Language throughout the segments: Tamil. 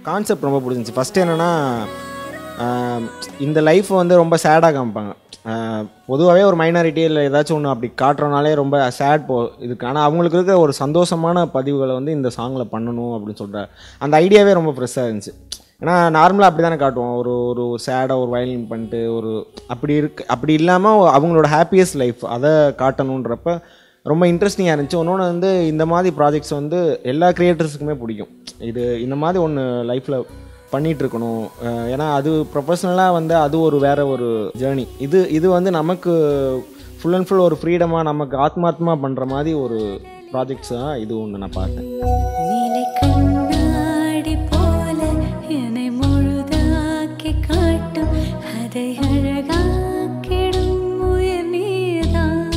கான்செப்ட் ரொம்ப பிடிச்சிருந்துச்சு ஃபஸ்ட்டு என்னென்னா இந்த லைஃப்பை வந்து ரொம்ப சேடாக காமிப்பாங்க பொதுவாகவே ஒரு மைனாரிட்டி இல்லை ஏதாச்சும் ஒன்று அப்படி காட்டுறனாலே ரொம்ப சேட் போ இதுக்கு ஆனால் அவங்களுக்கு இருக்கிற ஒரு சந்தோஷமான பதிவுகளை வந்து இந்த சாங்கில் பண்ணணும் அப்படின்னு சொல்கிற அந்த ஐடியாவே ரொம்ப ஃப்ரெஷ்ஷாக இருந்துச்சு ஏன்னா நார்மலாக அப்படி தானே காட்டுவோம் ஒரு ஒரு சேடாக ஒரு வயலின் பண்ணிட்டு ஒரு அப்படி இருக்கு அப்படி இல்லாமல் அவங்களோட ஹாப்பியஸ்ட் லைஃப் அதை காட்டணுன்றப்ப ரொம்ப இன்ட்ரெஸ்டிங்காக இருந்துச்சு இன்னொன்று வந்து இந்த மாதிரி ப்ராஜெக்ட்ஸ் வந்து எல்லா க்ரியேட்டர்ஸுக்குமே பிடிக்கும் இது இந்த மாதிரி ஒன்று லைஃப்பில் பண்ணிட்டு இருக்கணும் அஹ் ஏன்னா அது ப்ரொஃபஷ்னலாக வந்து அது ஒரு வேற ஒரு ஜேர்னி இது இது வந்து நமக்கு ஃபுல் அண்ட் ஃபுல் ஒரு ஃப்ரீடமாக நமக்கு ஆத்மாத்மா பண்ணுற மாதிரி ஒரு ப்ராஜெக்ட்ஸ் தான் இது ஒன்று நான் பார்த்தேன் நீலை கண்ணாடி போல என்னை முழுதாக்கி காட்டும் அதை அழகாக்கிடும் உயிர் நீதான்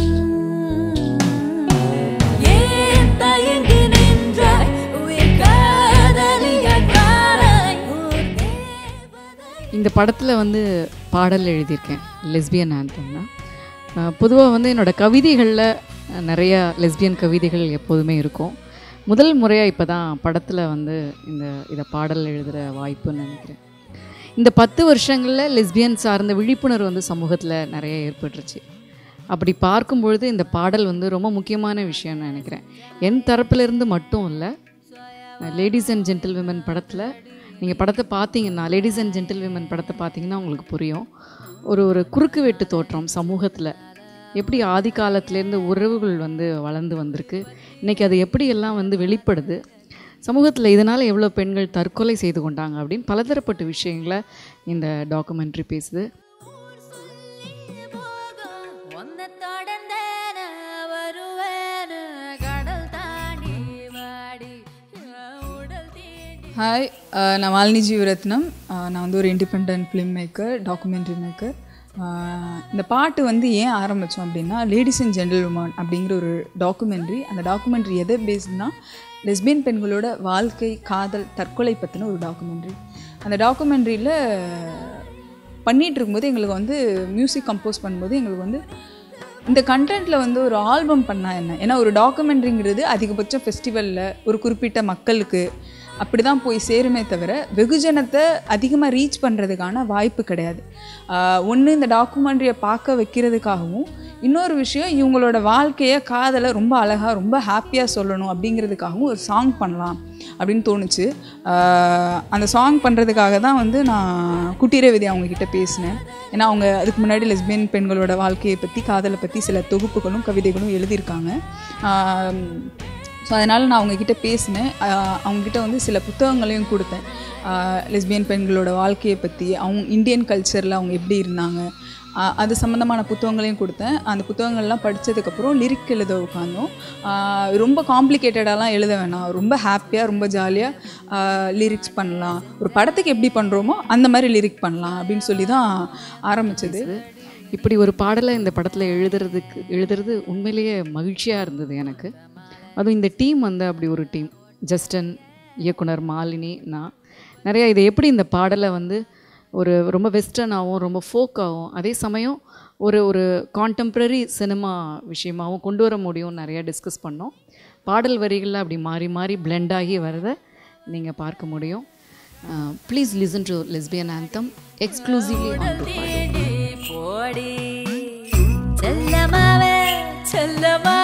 ஏன் தயங்கி நின்றாய் உயிர் காதலியாய் காணாய் ஓர் தேவதை இந்த படத்தில் வந்து பாடல் எழுதியிருக்கேன் லெஸ்பியன் ஆந்தம் தான் பொதுவாக வந்து என்னோட கவிதைகளில் நிறைய லெஸ்பியன் கவிதைகள் எப்போதுமே இருக்கும் முதல் முறையாக இப்போ தான் படத்தில் வந்து இந்த இதை பாடல் எழுதுகிற வாய்ப்புன்னு நினைக்கிறேன் இந்த பத்து வருஷங்களில் லெஸ்பியன் சார்ந்த விழிப்புணர்வு வந்து சமூகத்தில் நிறைய ஏற்பட்டுருச்சு அப்படி பார்க்கும் பொழுது இந்த பாடல் வந்து ரொம்ப முக்கியமான விஷயம்னு நினைக்கிறேன் என் தரப்பிலிருந்து மட்டும் இல்லை லேடிஸ் அண்ட் ஜென்டில் விமன் படத்தில் நீங்கள் படத்தை பார்த்தீங்கன்னா லேடிஸ் அண்ட் ஜென்டில் விமன் படத்தை பார்த்தீங்கன்னா உங்களுக்கு புரியும் ஒரு ஒரு குறுக்கு வெட்டு தோற்றம் சமூகத்தில் எப்படி ஆதி காலத்துலேருந்து உறவுகள் வந்து வளர்ந்து வந்திருக்கு இன்றைக்கி அது எப்படியெல்லாம் வந்து வெளிப்படுது சமூகத்தில் இதனால் எவ்வளோ பெண்கள் தற்கொலை செய்து கொண்டாங்க அப்படின்னு பலதரப்பட்ட விஷயங்களை இந்த டாக்குமெண்ட்ரி பேசுது உன்னை தொடர்ந்தேன வருவேன கடல் தாண்டி வாடி உடல் தீண்டி ஹாய் அஹ் நான் மாலினி ஜீவரத்னம் அஹ் நான் வந்து ஒரு independent film maker documentary maker இந்த பாட்டு வந்து ஏன் ஆரம்பித்தோம் அப்படின்னா லேடிஸ் அண்ட் ஜென்ரல் உமன் அப்படிங்கிற ஒரு டாக்குமெண்ட்ரி அந்த டாக்குமெண்ட்ரி எதை பேஸ்ட்னா லெஸ்பியன் பெண்களோட வாழ்க்கை காதல் தற்கொலை பற்றின ஒரு டாக்குமெண்ட்ரி அந்த டாக்குமெண்ட்ரியில் பண்ணிகிட்டு இருக்கும்போது எங்களுக்கு வந்து மியூசிக் கம்போஸ் பண்ணும்போது எங்களுக்கு வந்து இந்த கண்டென்ட்டில் வந்து ஒரு ஆல்பம் பண்ணால் என்ன ஏன்னா ஒரு டாக்குமெண்ட்ரிங்கிறது அதிகபட்சம் ஃபெஸ்டிவலில் ஒரு குறிப்பிட்ட மக்களுக்கு அப்படி தான் போய் சேருமே தவிர வெகுஜனத்தை அதிகமாக ரீச் பண்ணுறதுக்கான வாய்ப்பு கிடையாது ஒன்று இந்த டாக்குமெண்ட்ரியை பார்க்க வைக்கிறதுக்காகவும் இன்னொரு விஷயம் இவங்களோட வாழ்க்கையை காதலை ரொம்ப அழகாக ரொம்ப ஹாப்பியாக சொல்லணும் அப்படிங்கிறதுக்காகவும் ஒரு சாங் பண்ணலாம் அப்படின்னு தோணுச்சு ஆஹ் அந்த சாங் பண்ணுறதுக்காக தான் வந்து நான் குட்டிரவிதி அவங்கக்கிட்ட பேசினேன் ஏன்னா அவங்க அதுக்கு முன்னாடி லெஸ்பியன் பெண்களோட வாழ்க்கையை பற்றி காதலை பற்றி சில தொகுப்புகளும் கவிதைகளும் எழுதியிருக்காங்க ஸோ அதனால் நான் அவங்கக்கிட்ட பேசினேன் ஆஹ் அவங்கக்கிட்ட வந்து சில புத்தகங்களையும் கொடுத்தேன் லெஸ்பியன் பெண்களோட வாழ்க்கையை பற்றி அவங்க இந்தியன் கல்ச்சரில் அவங்க எப்படி இருந்தாங்க ஆஹ் அது சம்மந்தமான புத்தகங்களையும் கொடுத்தேன் அந்த புத்தகங்கள்லாம் படித்ததுக்கப்புறம் லிரிக் எழுத உட்காந்தோம் ஆஹ் ரொம்ப காம்ப்ளிகேட்டடாலாம் எழுத வேணாம் ரொம்ப ஹாப்பியாக ரொம்ப ஜாலியாக லிரிக்ஸ் பண்ணலாம் ஒரு படத்துக்கு எப்படி பண்ணுறோமோ அந்த மாதிரி லிரிக் பண்ணலாம் அப்படின்னு சொல்லி தான் ஆரம்பிச்சது இப்படி ஒரு பாடலை இந்த படத்தில் எழுதுறதுக்கு எழுதுறது உண்மையிலேயே மகிழ்ச்சியாக இருந்தது எனக்கு அதுவும் இந்த டீம் வந்து அப்படி ஒரு டீம் ஜஸ்டன் இயக்குனர் மாலினி நான் நிறையா இதை எப்படி இந்த பாடலை வந்து ஒரு ரொம்ப வெஸ்டர்னாகவும் ரொம்ப ஃபோக்காகவும் அதே சமயம் ஒரு ஒரு கான்டெம்ப்ரரி சினிமா விஷயமாகவும் கொண்டு வர முடியும்னு நிறையா டிஸ்கஸ் பண்ணோம் பாடல் வரிகளில் அப்படி மாறி மாறி blend ஆகி வரதை நீங்கள் பார்க்க முடியும் please listen to lesbian anthem exclusively on to பாடல் தேடி போடி செல்லமாவே செல்லமா